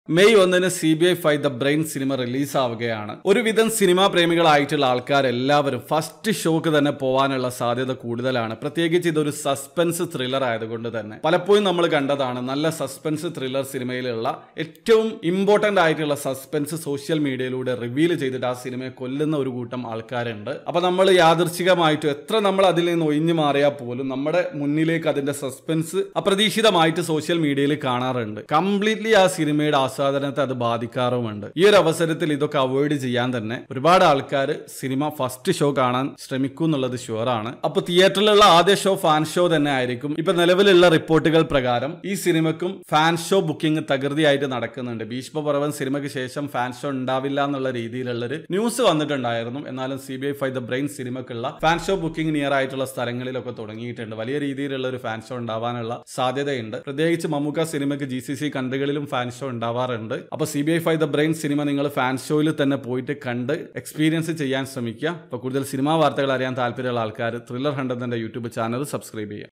May ഒന്നിന് C B I five the brain cinema release ആവുകയാണ് ഒരുവിധം സിനിമാ പ്രേമികളായിട്ടുള്ള ആൾക്കാരെല്ലാവരും ഫസ്റ്റ് ഷോക്ക് തന്നെ പോകാനുള്ള സാധ്യത കൂടുതലാണ് പ്രത്യേകിച്ച് ഇതൊരു സസ്പെൻസ് ത്രില്ലർ ആയതുകൊണ്ട് തന്നെ പലപ്പോഴും നമ്മൾ കണ്ടതാണ് നല്ല സസ്പെൻസ് ത്രില്ലർ സിനിമയിലുള്ള ഏറ്റവും ഇമ്പോർട്ടന്റ് ആയിട്ടുള്ള സസ്പെൻസ് സോഷ്യൽ മീഡിയയിലൂടെ റിവീൽ ചെയ്തിട്ട് ആ സിനിമയെ കൊല്ലുന്ന ഒരു കൂട്ടം ആൾക്കാരുണ്ട് അപ്പൊ നമ്മൾ യാദൃച്ഛികമായിട്ടും എത്ര നമ്മൾ അതിൽ നിന്ന് ഒഴിഞ്ഞു മാറിയാൽ പോലും നമ്മുടെ മുന്നിലേക്ക് അതിന്റെ സസ്പെൻസ് അപ്രതീക്ഷിതമായിട്ട് സോഷ്യൽ മീഡിയയിൽ കാണാറുണ്ട് കംപ്ലീറ്റ്ലി ആ സിനിമയുടെ ആസ്വാദനത്തെ അത് ബാധിക്കാറുമുണ്ട് ഈ ഒരു അവസരത്തിൽ ഇതൊക്കെ അവോയ്ഡ് ചെയ്യാൻ തന്നെ ഒരുപാട് ആൾക്കാർ സിനിമ ഫസ്റ്റ് ഷോ കാണാൻ ശ്രമിക്കും എന്നുള്ളത് ഷുവറാണ് അപ്പൊ തിയേറ്ററിലുള്ള ആദ്യ ഷോ ഫാൻ ഷോ തന്നെ ആയിരിക്കും ഇപ്പൊ നിലവിലുള്ള റിപ്പോർട്ടുകൾ പ്രകാരം ഈ സിനിമക്കും ഫാൻ ഷോ ബുക്കിംഗ് തകൃതിയായിട്ട് നടക്കുന്നുണ്ട് ഭീഷ്മപർവൻ സിനിമയ്ക്ക് ശേഷം ഫാൻ ഷോ ഉണ്ടാവില്ല എന്നുള്ള രീതിയിലുള്ളൊരു ന്യൂസ് വന്നിട്ടുണ്ടായിരുന്നു എന്നാലും C B I five the brain സിനിമക്കുള്ള ഫാൻ ഷോ ബുക്കിംഗ് നിയർ ആയിട്ടുള്ള സ്ഥലങ്ങളിലൊക്കെ തുടങ്ങിയിട്ടുണ്ട് വലിയ രീതിയിലുള്ള ഒരു ഫാൻ ഷോ ഉണ്ടാവാനുള്ള സാധ്യതയുണ്ട് പ്രത്യേകിച്ച് മമ്മൂക്ക സിനിമയ്ക്ക് ജി സി സി കൺട്രികളിലും ഫാൻ ഷോ ഉണ്ടാവാറുണ്ട് അപ്പൊ C B I five the brain cinema നിങ്ങൾ ഫാൻ ഷോയിൽ തന്നെ പോയിട്ട് കണ്ട് എക്സ്പീരിയൻസ് ചെയ്യാൻ ശ്രമിക്കുക അപ്പൊ കൂടുതൽ സിനിമാ വാർത്തകൾ അറിയാൻ താല്പര്യമുള്ള ആൾക്കാർ ത്രില്ലർ ഹണ്ടത്തിന്റെ യൂട്യൂബ് ചാനൽ സബ്സ്ക്രൈബ് ചെയ്യുക